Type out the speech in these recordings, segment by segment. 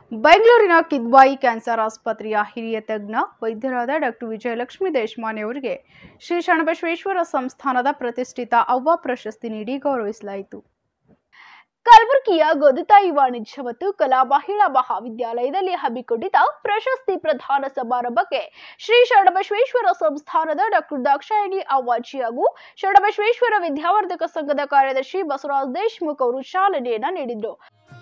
ಬೆಂಗಳೂರಿನ ಕಿದ್ವಾಯಿ ಕ್ಯಾನ್ಸರ್ ಆಸ್ಪತ್ರೆಯ ಹಿರಿಯ ತಜ್ಞ ವೈದ್ಯರಾದ ಡಾಕ್ಟರ್ ವಿಜಯಲಕ್ಷ್ಮಿ ದೇಶಮಾನೆ ಅವರಿಗೆ ಶ್ರೀ ಶರಣಬಸವೇಶ್ವರ ಸಂಸ್ಥಾನದ ಪ್ರತಿಷ್ಠಿತ ಅವ್ವ ಪ್ರಶಸ್ತಿ ನೀಡಿ ಗೌರವಿಸಲಾಯಿತು ಕಲಬುರಗಿಯ ಗೊದತಾಯಿ ವಾಣಿಜ್ಯ ಮತ್ತು ಕಲಾ ಮಹಿಳಾ ಮಹಾವಿದ್ಯಾಲಯದಲ್ಲಿ ಹಮ್ಮಿಕೊಂಡಿದ್ದ ಪ್ರಶಸ್ತಿ ಪ್ರದಾನ ಸಮಾರಂಭಕ್ಕೆ ಶ್ರೀ ಶರಣಬಸವೇಶ್ವರ ಸಂಸ್ಥಾನದ ಡಾಕ್ಟರ್ ದಾಕ್ಷಾಯಣಿ ಅವ್ವಾಜಿ ಹಾಗೂ ಶರಣಬಸವೇಶ್ವರ ವಿದ್ಯಾವರ್ಧಕ ಸಂಘದ ಕಾರ್ಯದರ್ಶಿ ಬಸವರಾಜ್ ದೇಶ್ಮುಖ್ ಅವರು ಚಾಲನೆಯನ್ನ ನೀಡಿದರು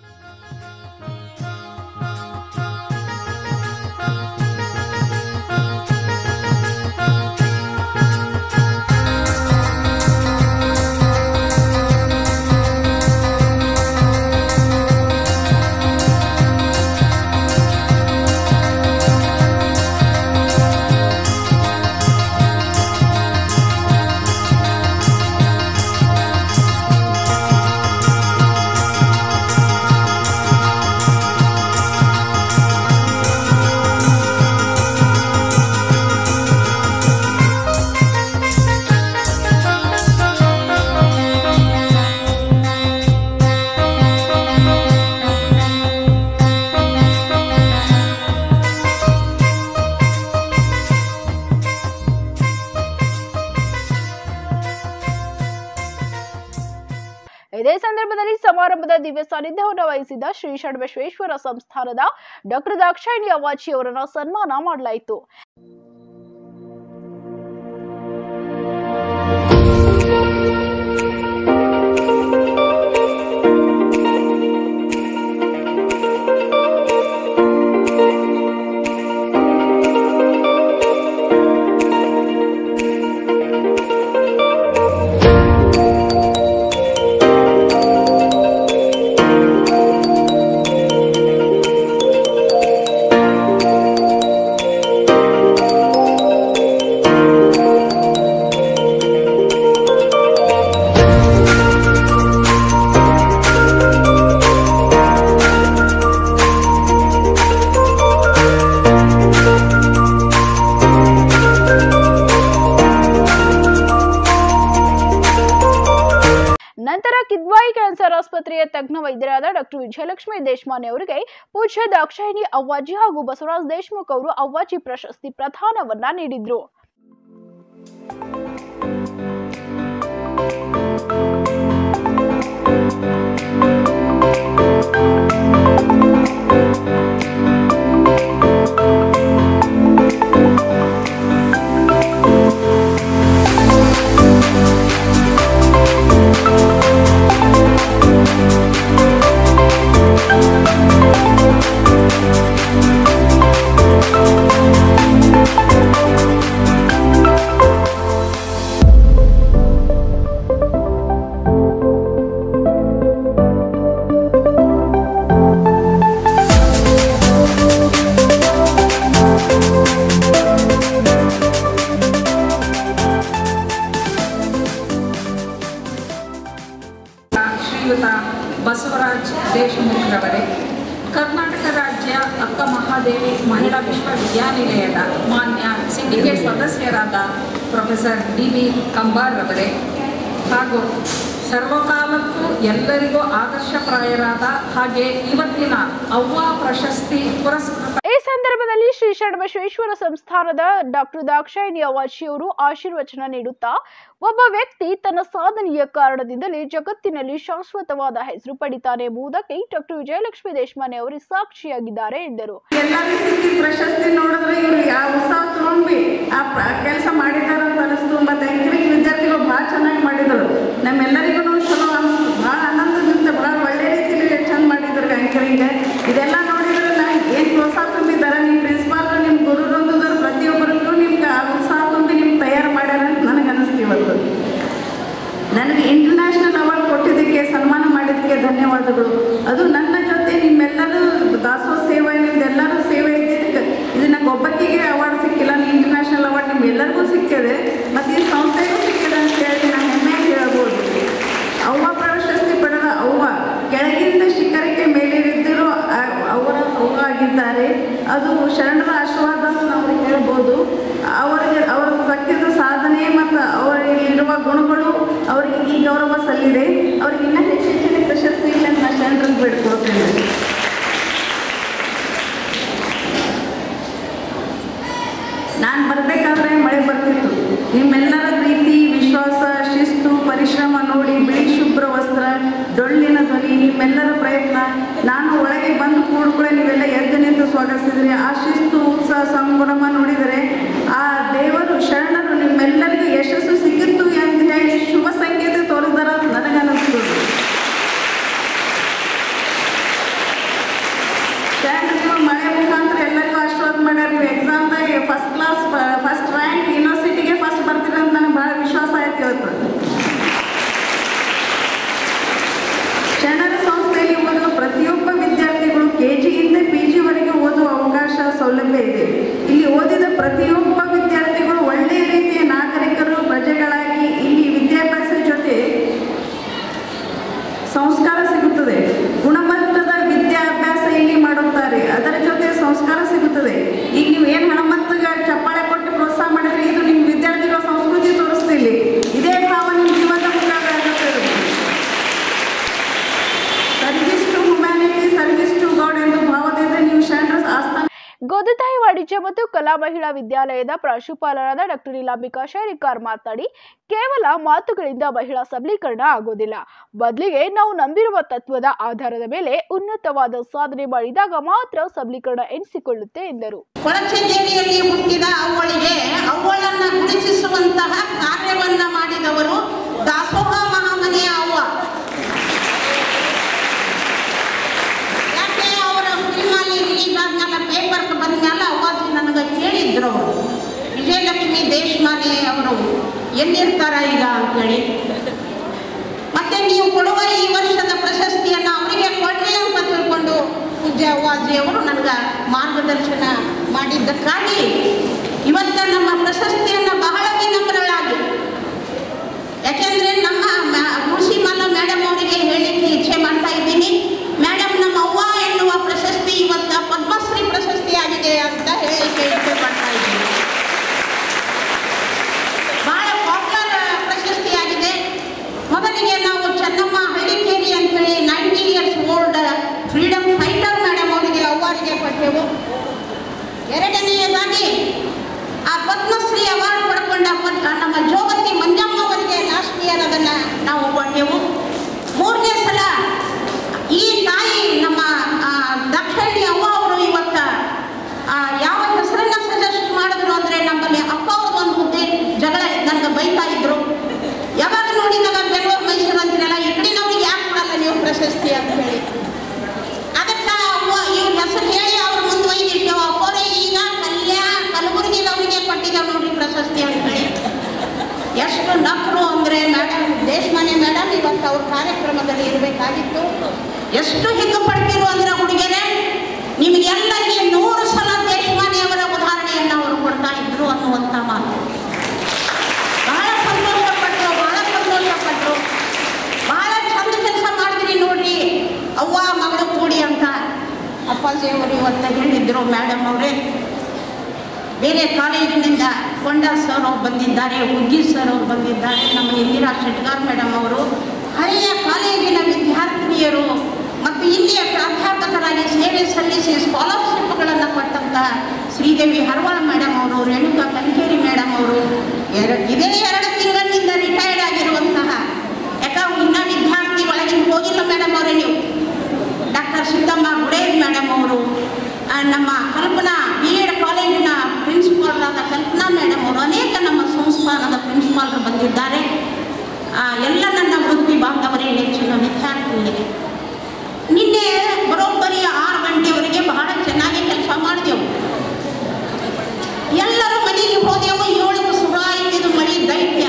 ಇದೇ ಸಂದರ್ಭದಲ್ಲಿ ಸಮಾರಂಭದ ದಿವ್ಯ ಸಾನ್ನಿಧ್ಯವನ್ನು ವಹಿಸಿದ ಶ್ರೀ ಷಡ್ಬಸವೇಶ್ವರ ಸಂಸ್ಥಾನದ ಡಾಕ್ಟರ್ ದಾಕ್ಷಾಯಣಿ ಅವಾಚಿ ಅವರನ್ನು ಸನ್ಮಾನ ಮಾಡಲಾಯಿತು ನಂತರ ಕಿದ್ವಾಯಿ ಕ್ಯಾನ್ಸರ್ ಆಸ್ಪತ್ರೆಯ ತಜ್ಞ ವೈದ್ಯರಾದ ಡಾಕ್ಟರ್ ವಿಜಯಲಕ್ಷ್ಮಿ ದೇಶಮಾನೆ ಅವರಿಗೆ ಪೂಜ್ಯ ದಾಕ್ಷಾಯಿಣಿ ಅವ್ವಾಜಿ ಹಾಗೂ ಬಸವರಾಜ್ ದೇಶ್ಮುಖ್ ಅವರು ಅವ್ವಾಜಿ ಪ್ರಶಸ್ತಿ ಪ್ರದಾನವನ್ನ ನೀಡಿದ್ರು ಶ್ರೀಯುತ ಬಸವರಾಜ್ ದೇಶಮುಖ್ರವರೇ ಕರ್ನಾಟಕ ರಾಜ್ಯ ಅಕ್ಕ ಮಹಾದೇವಿ ಮಹಿಳಾ ವಿಶ್ವವಿದ್ಯಾನಿಲಯದ ಮಾನ್ಯ ಸಿಂಡಿಕೇಟ್ ಸದಸ್ಯರಾದ ಪ್ರೊಫೆಸರ್ ಡಿ ವಿ ಕಂಬಾರ್ರವರೇ ಹಾಗೂ ಸರ್ವಕಾಲಕ್ಕೂ ಎಲ್ಲರಿಗೂ ಆದರ್ಶಪ್ರಾಯರಾದ ಹಾಗೆ ಇವತ್ತಿನ ಅವ್ವ ಪ್ರಶಸ್ತಿ ಪುರಸ್ಕೃತ ಈ ಸಂದರ್ಭದಲ್ಲಿ ಶ್ರೀ ಷಡ್ಬಸವೇಶ್ವರ ಸಂಸ್ಥಾನದ ಡಾಕ್ಟರ್ ದಾಕ್ಷಾಯಿಣಿ ಅವಾಚಿ ಅವರು ಆಶೀರ್ವಚನ ನೀಡುತ್ತಾ ಒಬ್ಬ ವ್ಯಕ್ತಿ ತನ್ನ ಸಾಧನೆಯ ಕಾರಣದಿಂದಲೇ ಜಗತ್ತಿನಲ್ಲಿ ಶಾಶ್ವತವಾದ ಹೆಸರು ಪಡಿತಾನೆ ಎಂಬುದಕ್ಕೆ ಡಾಕ್ಟರ್ ವಿಜಯಲಕ್ಷ್ಮಿ ದೇಶಮಾನೆ ಅವರು ಸಾಕ್ಷಿಯಾಗಿದ್ದಾರೆ ಎಂದರು ಎಲ್ಲರಿಗೂ ಸಿಕ್ಕಿದ ಪ್ರಶಸ್ತಿ ನೋಡಿದ್ರೆ ಇವ್ರು ಯಾವ ಉತ್ಸಾಹ ತುಂಬಿ ಆ ಕೆಲಸ ಮಾಡಿದ್ದಾರೆ ಅಂತ ಅನಿಸ್ತು ಮತ್ತು ಎಂಕರೇಜ್ ವಿದ್ಯಾರ್ಥಿಗಳು ಭಾಳ ಚೆನ್ನಾಗಿ ಮಾಡಿದರು ನಮ್ಮೆಲ್ಲರಿಗೂ ಚಲೋ ಅನಿಸ್ತು ಭಾಳ ಆನಂದದಿಂದ ಭಾಳ ಒಳ್ಳೆ ರೀತಿಯಲ್ಲಿ ಚಂದ ಮಾಡಿದ್ರು ಆ್ಯಂಕರಿಂಗ್ ಇದೆಲ್ಲ ನೋಡಿದ್ರೆ ನಾನು ಏನು ಪ್ರೋತ್ಸಾಹ ತುಂಬಿದ್ದಾರೆ ನಿಮ್ಮ ಪ್ರಿನ್ಸಿಪಾಲ್ ನಿಮ್ಮ ಗುರು ವೃಂದದವ್ರು ಪ್ರತಿಯೊಬ್ಬರಿಗೂ ನಿಮ್ಗೆ ಆ ಉತ್ಸಾಹ ತುಂಬಿ ನಿಮ್ಗೆ ತಯಾರು ಮಾಡ್ಯಾರ ಅಂತ ನನಗೆ ಅನಿಸ್ತು ಇವತ್ತು ನನಗೆ ಇಂಟರ್ನ್ಯಾಷನಲ್ ಅವಾರ್ಡ್ ಕೊಟ್ಟಿದ್ದಕ್ಕೆ ಸನ್ಮಾನ ಮಾಡಿದ್ದಕ್ಕೆ ಧನ್ಯವಾದಗಳು ಅದು ನನ್ನ ಜೊತೆ ನಿಮ್ಮೆಲ್ಲರೂ ದಾಸೋಹ ಸೇವೆ ನಿಮ್ದೆಲ್ಲರೂ ಸೇವೆ ಇದ್ದಿದ್ದಕ್ಕೆ ಇದು ನಂಗೆ ಒಬ್ಬಕ್ಕಿಗೆ ಅವಾರ್ಡ್ ಸಿಕ್ಕಿಲ್ಲ ಇಂಟರ್ನ್ಯಾಷನಲ್ ಅವಾರ್ಡ್ ನಿಮ್ಗೆಲ್ಲರಿಗೂ ಸಿಕ್ಕಿದೆ ಮತ್ತು ಈ ಸಂಸ್ಥೆಗೂ ಸಿಕ್ಕಿದೆ ಅಂತ ಹೇಳಿ ನಾನು ಹೆಮ್ಮೆಯಾಗಿ ಹೇಳ್ಬೋದು ಅವ್ವ ಪ್ರಶಸ್ತಿ ಪಡೆದ ಅವ್ವ ಕೆಳಗಿಂದ ಶಿಖರಕ್ಕೆ ಮೇಲೇರಿದ್ದರೂ ಅವರ ಅವ್ವ ಆಗಿದ್ದಾರೆ ಅದು ಶರಣರ ಆಶೀರ್ವಾದ ಅಂತ ನಾವು ಹೇಳ್ಬೋದು ಅವರಿಗೆ ಅವರ ಸತ್ಯದ ಸಾಧನೆ ಮತ್ತು ಅವರಲ್ಲಿರುವ ಗುಣಗಳು ಅವರಿಗೆ ಈ ಗೌರವ ಸಲ್ಲಿದೆ ಅವ್ರಿಗೆ ಇನ್ನೂ ಹೆಚ್ಚು ಹೆಚ್ಚಿನ ಪ್ರಶಸ್ತಿ ಇಲ್ಲ ಅಂತ ನಾನು ಶರಣರಲ್ಲಿ ಬೇಡ್ಕೊಳ್ತೇನೆ ನಿಮ್ಮೆಲ್ಲರ ಪ್ರೀತಿ ವಿಶ್ವಾಸ ಶಿಸ್ತು ಪರಿಶ್ರಮ ನೋಡಿ ಬಿಳಿ ಶುಭ್ರ ವಸ್ತ್ರ ಡೊಳ್ಳಿನ ಧ್ವನಿ ನಿಮ್ಮೆಲ್ಲರ ಪ್ರಯತ್ನ ನಾನು ಒಳಗೆ ಬಂದು ಕೂಡ್ಕೊಳ್ಳೆ ನೀವೆಲ್ಲ ಎದ್ದು ನಿಂತು ಸ್ವಾಗತಿಸಿದ್ರಿ ಆ ಶಿಸ್ತು ಉತ್ಸಾಹ ಸಂಭ್ರಮ ನೋಡಿದರೆ ಆ ದೇವರು ಶರಣರು ನಿಮ್ಮೆಲ್ಲರಿಗೂ ಯಶಸ್ಸು ಸಿಕ್ಕಿತ್ತು ಎಂದು ಹೇಳಿ ಶುಭ ಸಂಕೇತ ತೋರಿಸಿದಾರ ನನಗನ್ನಿಸ್ತದೆ ಶರಣರು ನಿಮ್ಮ ಮಳೆ ಮುಖಾಂತರ ಎಲ್ಲರಿಗೂ ಆಶೀರ್ವಾದ ಮಾಡ್ಯಾರ ನೀವು ಎಕ್ಸಾಮ್ದಾಗ ಫಸ್ಟ್ ಕ್ಲಾಸ್ ಫಸ್ಟ್ ರ್ಯಾಂಕ್ ಯೂನಿವರ್ಸಿಟಿಗೆ ಫಸ್ಟ್ ಬರ್ತೀರ ಅಂತ ನನಗೆ ಭಾಳ ವಿಶ್ವಾಸ ಆಯ್ತು ಇವತ್ತು ಶರಣರ ಸಂಸ್ಥೆಯಲ್ಲಿ ಓದುವ ಪ್ರತಿಯೊಬ್ಬ ವಿದ್ಯಾರ್ಥಿಗಳು ಕೆ ಜಿಯಿಂದ ಪಿ ಜಿವರೆಗೆ ಓದುವ ಅವಕಾಶ ಸೌಲಭ್ಯ ಇದೆ ಇಲ್ಲಿ ಓದಿದ ಪ್ರತಿಯೊಬ್ಬ ವಿದ್ಯಾರ್ಥಿಗಳು ಒಳ್ಳೆಯ ರೀತಿಯ ನಾಗರಿಕರು ಪ್ರಜೆಗಳಾಗಿ ಇಲ್ಲಿ ವಿದ್ಯಾಭ್ಯಾಸ ಜೊತೆ ಸಂಸ್ಕಾರ ಸಿಗುತ್ತದೆ ಗುಣಮಟ್ಟದ ವಿದ್ಯಾಭ್ಯಾಸ ಇಲ್ಲಿ ಮಾಡುತ್ತಾರೆ ಅದರ ಜೊತೆ ಸಂಸ್ಕಾರ ಸಿಗುತ್ತದೆ ಈಗ ನೀವು ಏನು ಹಣಮತ್ತಿಗೆ ಚಪ್ಪಾಳೆ ಕೊಟ್ಟು ಪ್ರೋತ್ಸಾಹ ಮಾಡಿದ್ರೆ ಇದು ನಿಮ್ಮ ವಿದ್ಯಾರ್ಥಿಗಳ ಸಂಸ್ಕೃತಿ ತೋರಿಸ್ತಿಲ್ಲಿ ಇದೇ ಭಾವ ನಿಮ್ಮ ಜೀವನದ ಮುಖಾಂತರ ಆಗುತ್ತದೆ service to humanity service to God ಎಂದು ಭಾವದಿಂದ ನೀವು ಶರಣರ ಆಸ್ಥಾನ ಗೋದತಾಯಿ ವಾಣಿಜ್ಯ ಮತ್ತು ಕಲಾ ಮಹಿಳಾ ವಿದ್ಯಾಲಯದ ಪ್ರಾಂಶುಪಾಲರಾದ ಡಾಕ್ಟರ್ ಇಲಾಂಬಿಕಾ ಶೇರಿಕಾರ್ ಮಾತನಾಡಿ ಕೇವಲ ಮಾತುಗಳಿಂದ ಮಹಿಳಾ ಸಬಲೀಕರಣ ಆಗೋದಿಲ್ಲ ಬದಲಿಗೆ ನಾವು ನಂಬಿರುವ ತತ್ವದ ಆಧಾರದ ಮೇಲೆ ಉನ್ನತವಾದ ಸಾಧನೆ ಮಾಡಿದಾಗ ಮಾತ್ರ ಸಬಲೀಕರಣ ಎನಿಸಿಕೊಳ್ಳುತ್ತೆ ಎಂದರು ಕೊಳಚೆಜೇರಿಯಲ್ಲಿ ಹುಟ್ಟಿದ ಅವಳಿಗೆ ಅವಳನ್ನ ಗುರುತಿಸುವಂತಹ ಕಾರ್ಯವನ್ನ ಮಾಡಿದವರು ದಾಸೋಹ ಮಹಾಮನೆಯ ಅವ್ವ ಯಾಕೆ ಅವರ ಫಿಲ್ಮಲ್ಲಿ ರಿಲೀಸ್ ಆದ್ಮೇಲೆ ಪೇಪರ್ಗೆ ಬಂದ್ಮೇಲೆ ಅವಾಜ್ ನನಗೆ ಕೇಳಿದ್ರು ಅವರು ವಿಜಯಲಕ್ಷ್ಮಿ ದೇಶಮಾನೆ ಅವರು ಎಲ್ಲಿರ್ತಾರ ಈಗ ಅಂತೇಳಿ ಮತ್ತೆ ನೀವು ಕೊಡುವ ಈ ವರ್ಷದ ಪ್ರಶಸ್ತಿಯನ್ನು ಅವರಿಗೆ ಕೊಡ್ರಿ ಅಂತ ತಿಳ್ಕೊಂಡು ಪೂಜ್ಯ ಅವ್ವಾಜಿಯವರು ನನಗೆ ಮಾರ್ಗದರ್ಶನ ಮಾಡಿದ್ದಕ್ಕಾಗಿ ಇವತ್ತ ನಮ್ಮ ಪ್ರಶಸ್ತಿಯನ್ನು ಬಹಳ ವಿನಮ್ರಳಾಗಿ ಯಾಕೆಂದ್ರೆ ನಮ್ಮ ಮ- ಕೃಷಿ ಮಾಲ ಮೇಡಮ್ ಅವರಿಗೆ ಹೇಳಿಕ್ಕೆ ಇಚ್ಛೆ ಮಾಡ್ತಾ ಇದ್ದೀನಿ ಮೇಡಮ್ ನಮ್ಮ ಅವ್ವ ಎನ್ನುವ ಪ್ರಶಸ್ತಿ ಇವತ್ತ ಪದ್ಮಶ್ರೀ ಪ್ರಶಸ್ತಿ ಆಗಿದೆ ಅಂತ ಹೇಳಿಕ್ಕೆ ಇಚ್ಛೆ ಮಾಡ್ತಾ ಇದ್ದೀನಿ ಬಹಳ ಪಾಪ್ಯುಲರ್ ಪ್ರಶಸ್ತಿ ಆಗಿದೆ ಮೊದಲಿಗೆ ನಾವು ಚೆನ್ನಮ್ಮ ಹಳ್ಳಿಕೇರಿ ಅಂತೇಳಿ ninety years old freedom fighter madam ಅವರಿಗೆ ಅವಾರ್ಡ್ಗೆ ಕೊಟ್ಟೆವು ಎರಡನೆಯದಾಗಿ ಆ ಪದ್ಮಶ್ರೀ ಅವಾರ್ಡ್ ಪಡ್ಕೊಂಡ ಪದ್- ನಮ್ಮ ಜೋಗತಿ ಮಂಜಮ್ಮ ಅವರಿಗೆ ಲಾಸ್ಟ್ ಇಯರ್ ಅದನ್ನು ನಾವು ಕೊಟ್ಟೆವು ಮೂರನೇ ಸಲ ಈ ತಾಯಿ ನಮ್ಮ ಆ, ದಾಕ್ಷಾಯಿಣಿ ಅವ್ವ ಅವರು ಇವತ್ತ ಆ, ಯಾವ ಹೆಸರನ್ನ ಸಜೆಸ್ಟ್ ಮಾಡಿದ್ರು ಅಂದರೆ ನಮ್ಮಲ್ಲಿ ಅಪ್ಪ ಅವ್ರದ್ದು ಒಂದು ಹುದ್ದೆ ಜಗಳ ನನಗೆ ಬೈತಾ ಇದ್ರು ಯಾವಾಗ ನೋಡಿದಾಗ ಬೆಂಗಳೂರು ಮೈಸೂರು ಅಂತೀರಲ್ಲ ಈ ಕಡೆನವ್ರಿಗೆ ಯಾಕೆ ಕೊಡಲ್ಲ ನೀವು ಪ್ರಶಸ್ತಿ ಅಂತ ಹೇಳಿ ಅದಕ್ಕೆ ಅವ್ವ ಇವ್ರ ಹೆಸರು ಹೇಳಿ ಅವ್ರು ಮುಂದುವೈದಿಟ್ಟೆವು ಅಪ್ಪರೇ ಈಗ ಕಲ್ಯಾಣ ಕಲಬುರಗಿದವರಿಗೆ ಕೊಟ್ಟಿದ್ದೇವೆ ನೋಡ್ರಿ ಪ್ರಶಸ್ತಿ ಅಂತ ಹೇಳಿ ಎಷ್ಟು ನಕರು ಅಂದರೆ ಮೇಡಮ್ ದೇಶಮಾನ್ಯ ಮೇಡಮ್ ಇವತ್ತು ಅವ್ರ ಕಾರ್ಯಕ್ರಮದಲ್ಲಿ ಇರಬೇಕಾಗಿತ್ತು ಎಷ್ಟು ಹಿಗ್ಗು ಪಡ್ತಿರು ಅಂದ್ರೆ ಹುಡುಗಿಯರೇ ನಿಮಗೆಲ್ಲರಿಗೆ ನೂರು ಸಲ ದೇಶಮಾನ್ಯ ಅವರ ಉದಾಹರಣೆಯನ್ನು ಅವರು ಕೊಡ್ತಾ ಇದ್ರು ಅನ್ನುವಂಥ ಮಾತು ಬಹಳ ಸಂತೋಷಪಟ್ಟರು ಬಹಳ ಸಂತೋಷಪಟ್ಟರು ಬಹಳ ಚಂದ ಕೆಲಸ ಮಾಡಿದ್ರಿ ನೋಡ್ರಿ ಅವ್ವ ಮಗಳು ಕೂಡಿ ಅಂತ ಅಪ್ಪಾಜಿ ಅವರು ಇವತ್ತು ಹೇಳಿದ್ರು ಮೇಡಮ್ ಅವರೇ ಬೇರೆ ಕಾಲೇಜಿನಿಂದ ಕೊಂಡ ಸರ್ ಅವ್ರು ಬಂದಿದ್ದಾರೆ ಹುಗ್ಗಿ ಸರ್ ಅವರು ಬಂದಿದ್ದಾರೆ ನಮ್ಮ ಇಂದಿರಾ ಶೆಟ್ಗಾರ್ ಮೇಡಮ್ ಅವರು ಹಳೆಯ ಕಾಲೇಜಿನ ವಿದ್ಯಾರ್ಥಿನಿಯರು ಮತ್ತು ಇಲ್ಲಿಯ ಪ್ರಾಧ್ಯಾಪಕರಾಗಿ ಸೇವೆ ಸಲ್ಲಿಸಿ ಸ್ಕಾಲರ್ಶಿಪ್ಗಳನ್ನು ಕೊಟ್ಟಂಥ ಶ್ರೀದೇವಿ ಹರ್ವಾಳ್ ಮೇಡಮ್ ಅವರು ರೇಣುಕಾ ಕನ್ಕೇರಿ ಮೇಡಮ್ ಅವರು ಎರ- ಇದೇ ಎರಡು ತಿಂಗಳಿನಿಂದ ರಿಟೈರ್ಡ್ ಆಗಿರುವಂತಹ ಯಾಕ ಇನ್ನೂ ವಿದ್ಯಾರ್ಥಿ ಒಳಗಿನ ಹೋಗಿಲ್ಲ ಮೇಡಮ್ ಅವರೇ ನೀವು ಡಾಕ್ಟರ್ ಸಿದ್ದಮ್ಮ ಗುಡೇದ್ ಮೇಡಮ್ ಅವರು ಆ, ನಮ್ಮ ಕಲ್ಪನಾ ಬಿ ಎಡ್ ಕಾಲೇಜಿನ ಪ್ರಿನ್ಸಿಪಾಲ್ರಾದ ಕಲ್ಪನಾ ಮೇಡಮ್ ಅವರು ಅನೇಕ ನಮ್ಮ ಸಂಸ್ಥಾನದ ಪ್ರಿನ್ಸಿಪಾಲ್ರು ಬಂದಿದ್ದಾರೆ ಆ, ಎಲ್ಲ ನನ್ನ ವೃತ್ತಿ ಬಾಂಧವರೇ ನೆಚ್ಚಿನ ವಿದ್ಯಾರ್ಥಿಗಳಿಗೆ ನಿನ್ನೆ ಬರೋಬ್ಬರಿ ಆರು ಗಂಟೆವರೆಗೆ ಬಹಳ ಚೆನ್ನಾಗಿ ಕೆಲಸ ಮಾಡಿದೆವು ಎಲ್ಲರೂ ಮನೆಗೆ ಹೋದೆವು ಏಳು ಶುರು ಆಯ್ತಿದ್ದು ಮಳಿ ದೈತ್ಯ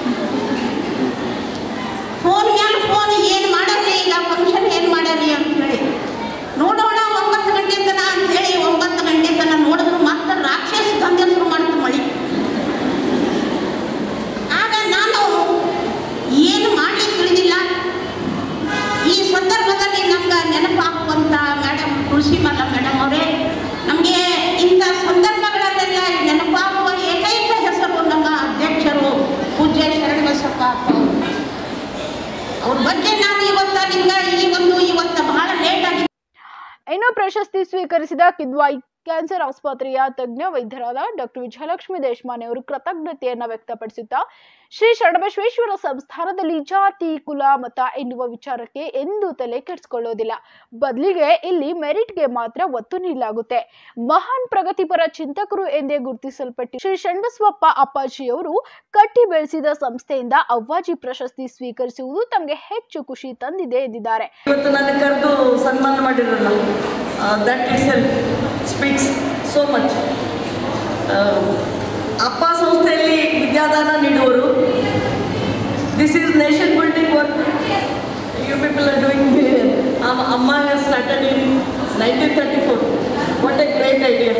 ಫೋನ್ ಮೇಲೆ ಫೋನ್ ಏನು ಮಾಡರಿ ಈಗ ಫಂಕ್ಷನ್ ಏನು ಮಾಡರಿ ಅಂತ ಹೇಳಿ ನೋಡೋಣ ಒಂಬತ್ತು ಗಂಟೆ ತನ ಅಂತ ಹೇಳಿ ಒಂಬತ್ತು ಗಂಟೆ ತನ ನೋಡಿದ್ರು ಮತ್ತೆ ರಾಕ್ಷಸ ದಂಧೆ ಶುರು ಮಾಡ್ತು ಮಳಿ ಆಗ ನಾನು ಏನು ಮಾಡಲಿ ತಿಳಿದಿಲ್ಲ ಈ ಸಂದರ್ಭದಲ್ಲಿ ನಮ್ಗೆ ನೆನಪಾಗುವಂಥ ಮೇಡಮ್ ತುಳಸಿ ಮಲ್ಲ ಮೇಡಮ್ ಅವರೇ ನಮಗೆ ಇಂಥ ಸಂದರ್ಭಗಳಲ್ಲೆಲ್ಲ ನೆನಪಾಗುವ ಏಕೈಕ ಹೆಸರು ನಮ್ಮ ಅಧ್ಯಕ್ಷರು ಪೂಜ್ಯ ಶರಣಬಸಪ್ಪ ಅಪ್ಪ ಅವರು ಅವ್ರ ಬಗ್ಗೆ ನಾನು ಇವತ್ತ ನಿಮ್ಗೆ ಈ ಒಂದು ಇವತ್ತ ಬಹಳ ಲೇಟ್ ಆಗಿ ಇನ್ನು ಪ್ರಶಸ್ತಿ ಸ್ವೀಕರಿಸಿದ ಕಿದ್ವಾಯಿ ಕ್ಯಾನ್ಸರ್ ಆಸ್ಪತ್ರೆಯ ತಜ್ಞ ವೈದ್ಯರಾದ ಡಾಕ್ಟರ್ ವಿಜಯಲಕ್ಷ್ಮಿ ದೇಶಮಾನೆ ಅವರು ಕೃತಜ್ಞತೆಯನ್ನ ವ್ಯಕ್ತಪಡಿಸುತ್ತಾ ಶ್ರೀ ಶರಣಬಸವೇಶ್ವರ ಸಂಸ್ಥಾನದಲ್ಲಿ ಜಾತಿ ಕುಲ ಮತ ಎನ್ನುವ ವಿಚಾರಕ್ಕೆ ಎಂದೂ ತಲೆ ಕೆಡಿಸಿಕೊಳ್ಳೋದಿಲ್ಲ ಬದಲಿಗೆ ಇಲ್ಲಿ ಮೆರಿಟ್ಗೆ ಮಾತ್ರ ಒತ್ತು ನೀಡಲಾಗುತ್ತೆ ಮಹಾನ್ ಪ್ರಗತಿಪರ ಚಿಂತಕರು ಎಂದೇ ಗುರುತಿಸಲ್ಪಟ್ಟ ಶ್ರೀ ಶಂಡಸ್ವಪ್ಪ ಅಪ್ಪಾಜಿಯವರು ಕಟ್ಟಿ ಬೆಳೆಸಿದ ಸಂಸ್ಥೆಯಿಂದ ಅವ್ವಾಜಿ ಪ್ರಶಸ್ತಿ ಸ್ವೀಕರಿಸುವುದು ತಮಗೆ ಹೆಚ್ಚು ಖುಷಿ ತಂದಿದೆ ಎಂದಿದ್ದಾರೆ ಇವತ್ತು ನನ್ನ ಕರೆದು ಸನ್ಮಾನ ಮಾಡಿರಲ್ಲ that itself speaks so much ಅಪ್ಪ ಸಂಸ್ಥೆಯಲ್ಲಿ ವಿದ್ಯಾದಾನ ನೀಡುವರು this is nation building work you people are doing ಅಮ್ಮ has started in nineteen thirty four what a great idea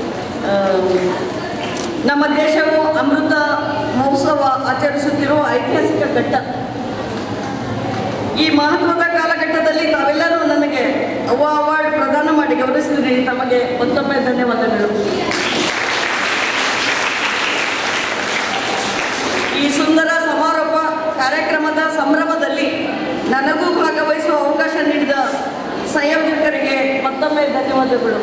ನಮ್ಮ ದೇಶವು ಅಮೃತ ಮಹೋತ್ಸವ ಆಚರಿಸುತ್ತಿರುವ ಐತಿಹಾಸಿಕ ಘಟ್ಟ ಈ ಮಹತ್ವದ ಕಾಲಘಟ್ಟದಲ್ಲಿ ತಾವೆಲ್ಲರೂ ನನಗೆ ಅವ್ವ ಅವಾರ್ಡ್ ಪ್ರದಾನ ಮಾಡಿ ಗೌರವಿಸಿದ್ರಿ ತಮಗೆ ಮತ್ತೊಮ್ಮೆ ಧನ್ಯವಾದಗಳು ಈ ಸುಂದರ ಸಮಾರೋಪ ಕಾರ್ಯಕ್ರಮದ ಸಂಭ್ರಮದಲ್ಲಿ ನನಗೂ ಭಾಗವಹಿಸುವ ಅವಕಾಶ ನೀಡಿದ ಸಂಯೋಜಕರಿಗೆ ಮತ್ತೊಮ್ಮೆ ಧನ್ಯವಾದಗಳು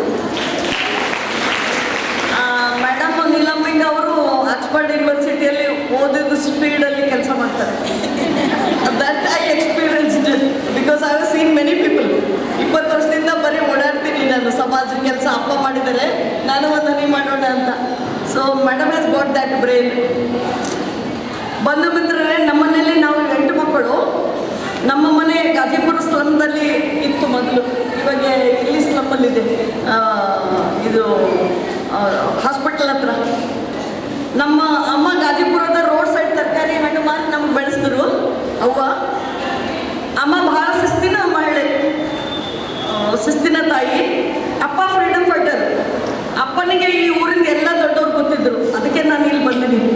ಮೇಡಮ್ ನೀಲಂಬಿಕಾ ಅವರು ಆಕ್ಸ್ಫರ್ಡ್ ಯೂನಿವರ್ಸಿಟಿಯಲ್ಲಿ ಓದಿದ ಸ್ಪೀಡಲ್ಲಿ ಕೆಲಸ ಮಾಡ್ತಾರೆ that I experienced because I have seen many people ಇಪ್ಪತ್ತು ವರ್ಷದಿಂದ ಬರೀ ಓಡಾಡ್ತೀನಿ ನಾನು ಸಮಾಜ ಕೆಲಸ ಅಪ್ಪ ಮಾಡಿದರೆ ನಾನು ಒಂದು ಹನಿ ಮಾಡೋಣ ಅಂತ so madam has got that brain ಬಂಧು ಮಿತ್ರರೇ ನಮ್ಮನೇಲಿ ನಾವು ಎಂಟು ಮಕ್ಕಳು ನಮ್ಮ ಮನೆ ಗಾಜಿಪುರ ಸ್ಲಮ್ದಲ್ಲಿ ಇತ್ತು ಮೊದಲು ಇವಾಗ ಇಲ್ಲಿ ಸ್ಲಮ್ಮಲ್ಲಿದೆ ಆ, ಇದು ಹಾಸ್ಪಿಟಲ್ ಹತ್ರ ನಮ್ಮ ಅಮ್ಮ ಗಾಜಿಪುರದ ರೋಡ್ ಸೈಡ್ ತರಕಾರಿ ಹಣ್ಣು ಮಾರಿ ನಮ್ಗೆ ಬೆಳೆಸಿದ್ರು ಅವ್ವ ಅಮ್ಮ ಬಹಳ ಶಿಸ್ತಿನ ಮಹಿಳೆ ಆ, ಶಿಸ್ತಿನ ತಾಯಿ ಅಪ್ಪ ಫ್ರೀಡಮ್ ಫೈಟರ್ ಅಪ್ಪನಿಗೆ ಈ ಊರಿಂದ ಎಲ್ಲ ದೊಡ್ಡವ್ರು ಗೊತ್ತಿದ್ರು ಅದಕ್ಕೆ ನಾನು ಇಲ್ಲಿ ಬಂದಿದ್ದೀನಿ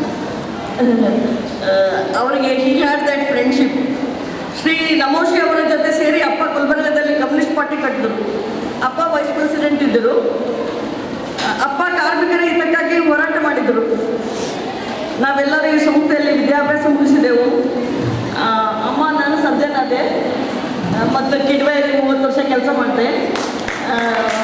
ಆ, ಅವರಿಗೆ he had that friendship Shri Namoshi ಅವರ ಜೊತೆ ಸೇರಿ ಅಪ್ಪ ಗುಲ್ಬರ್ಗದಲ್ಲಿ ಕಮ್ಯುನಿಸ್ಟ್ ಪಾರ್ಟಿ ಕಟ್ಟಿದ್ರು ಅಪ್ಪ ವೈಸ್ ಪ್ರೆಸಿಡೆಂಟ್ ಇದ್ದರು ಆ, ಅಪ್ಪ ಕಾರ್ಮಿಕರ ಹಿತಕ್ಕಾಗಿ ಹೋರಾಟ ಮಾಡಿದರು ನಾವೆಲ್ಲರೂ ಈ ಸಂಸ್ಥೆಯಲ್ಲಿ ವಿದ್ಯಾಭ್ಯಾಸ ಮುಗಿಸಿದೆವು ಆ, ಅಮ್ಮ ನಾನು ಸರ್ಜನಾದೆ ಆ, ಮತ್ತು ಕಿಡ್ವೆಯಲ್ಲಿ ಮೂವತ್ತು ವರ್ಷ ಕೆಲಸ ಮಾಡಿದೆ ಆ,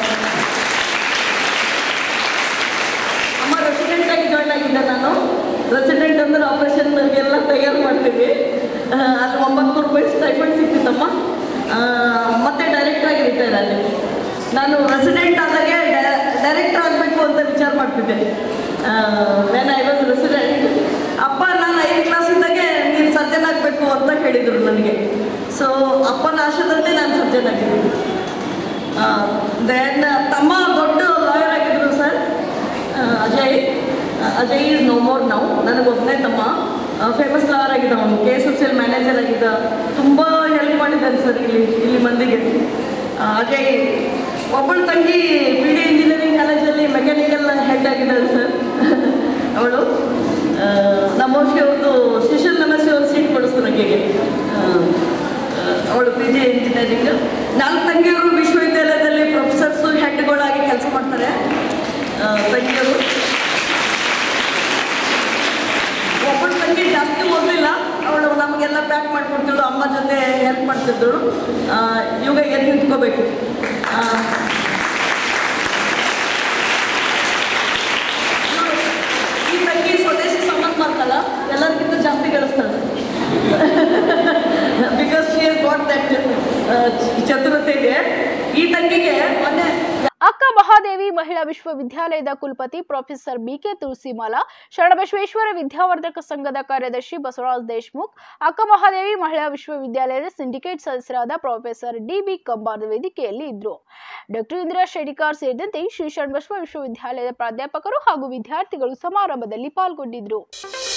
ಅಮ್ಮ ರೆಸಿಡೆಂಟ್ ಆಗಿ ಜಾಯ್ನ್ ಆಗಿದ್ದೆ ನಾನು ರೆಸಿಡೆಂಟ್ ಅಂದ್ರೆ ಆಪರೇಷನ್ ಎಲ್ಲ ತಯಾರು ಮಾಡ್ತೀವಿ ಆ, ಅಲ್ಲಿ ಒಂಬತ್ತು ರೂಪಾಯಿ ಸ್ಟೈಫಂಡ್ ಸಿಕ್ತಿತ್ತಮ್ಮ ಆ, ಮತ್ತೆ ಡೈರೆಕ್ಟರ್ ಆಗಿ ರಿಟೈರ್ ಆದೆ ನಾನು ರೆಸಿಡೆಂಟ್ ಆದಾಗೆ ಡೈರೆಕ್ಟರ್ ಆಗಬೇಕು ಅಂತ ವಿಚಾರ ಮಾಡ್ತಿದ್ದೆ ವೆನ್ ಐ ವಾಸ್ ರೆಸಿಡೆಂಟ್ ಅಪ್ಪ ನಾನು ಐದು ಕ್ಲಾಸ್ ಇದ್ದಾಗೆ ನೀನು ಸರ್ಜನ್ ಆಗಬೇಕು ಅಂತ ಹೇಳಿದರು ನನಗೆ ಸೊ ಅಪ್ಪನ ಆಶದಂತೆ ನಾನು ಸರ್ಜನ್ ಆಗಿದ್ದೀನಿ ದೆನ್ ತಮ್ಮ ದೊಡ್ಡ ಲಾಯರ್ ಆಗಿದ್ರು sir Ajay Ajay is no more ನಾವು ನನಗೊಬ್ಬನೇ ತಮ್ಮ ಫೇಮಸ್ ಲಾಯರ್ ಆಗಿದ್ದ ಅವನು K S F C manager ಆಗಿದ್ದ ತುಂಬ ಹೆಲ್ಪ್ ಮಾಡಿದ್ದಾನೆ ಸರ್ ಇಲ್ಲಿ ಇಲ್ಲಿ ಮಂದಿಗೆ ಆ, ಅಜಯ್ ಒಬ್ಬಳು ತಂಗಿ ಬಿ ಡಿ ಇಂಜಿನಿಯರಿಂಗ್ ಕಾಲೇಜಲ್ಲಿ ಮೆಕ್ಯಾನಿಕಲ್ ಹೆಡ್ ಆಗಿದ್ದಾಳೆ ಸರ್ ಅವಳು ನಮೋಶಿ ಅವ್ರದ್ದು ಶಿಶಲ್ ನಮಸ್ಸಿ ಅವ್ರು ಸೀಟ್ ಕೊಡಿಸ್ತಾರೆ ಆಕೆಗೆ ಅವಳು ಪಿ ಜಿ ಇಂಜಿನಿಯರಿಂಗ್ ನಾಲ್ಕು ತಂಗಿಯವರು ವಿಶ್ವವಿದ್ಯಾಲಯದಲ್ಲಿ ಪ್ರೊಫೆಸರ್ಸು ಹೆಡ್ಗಳಾಗಿ ಕೆಲಸ ಮಾಡ್ತಾರೆ ಆ, ತಂಗಿಯರು ಒಬ್ಬಳು ತಂಗಿ ಜಾಸ್ತಿ ಓದಲಿಲ್ಲ ಅವಳು ನಮಗೆಲ್ಲ ಪ್ಯಾಕ್ ಮಾಡಿಕೊಡ್ತಿದ್ಳು ಅಮ್ಮ ಜೊತೆ ಹೆಲ್ಪ್ ಮಾಡ್ತಿದ್ದಳು ಆ, ಇವಾಗ ಎದ್ದು ನಿಂತ್ಕೋಬೇಕು ಆ, ಇವ್ಳು- ಈ ತಂಗಿ ಸ್ವದೇಶಿ ಸಂಬಂಧ ಮಾಡ್ತಾಳ ಎಲ್ಲರಿಗಿಂತ ಜಾಸ್ತಿ ಗಳಿಸ್ತಾಳೆ because she has got that ಚತುರತೆ ಇದೆ ಈ ತಂಗಿಗೆ ಮೊನ್ನೆ ಅಕ್ಕ ಮಹಾದೇವಿ ಮಹಿಳಾ ವಿಶ್ವವಿದ್ಯಾಲಯದ ಕುಲಪತಿ ಪ್ರೊಫೆಸರ್ ಬಿಕೆ ತುಳಸಿಮಾಲಾ ಶರಣಬಸವೇಶ್ವರ ವಿದ್ಯಾವರ್ಧಕ ಸಂಘದ ಕಾರ್ಯದರ್ಶಿ ಬಸವರಾಜ್ ದೇಶ್ಮುಖ್ ಅಕ್ಕ ಮಹಾದೇವಿ ಮಹಿಳಾ ವಿಶ್ವವಿದ್ಯಾಲಯದ ಸಿಂಡಿಕೇಟ್ ಸದಸ್ಯರಾದ ಪ್ರೊಫೆಸರ್ ಡಿಬಿ ಕಂಬಾರ್ ವೇದಿಕೆಯಲ್ಲಿ ಇದ್ರು ಡಾಕ್ಟರ್ ಇಂದಿರಾ ಶೆಡಿಕಾರ್ ಸೇರಿದಂತೆ ಶ್ರೀ ಶರಣಬಸವ ವಿಶ್ವವಿದ್ಯಾಲಯದ ಪ್ರಾಧ್ಯಾಪಕರು ಹಾಗೂ ವಿದ್ಯಾರ್ಥಿಗಳು ಸಮಾರಂಭದಲ್ಲಿ ಪಾಲ್ಗೊಂಡಿದ್ರು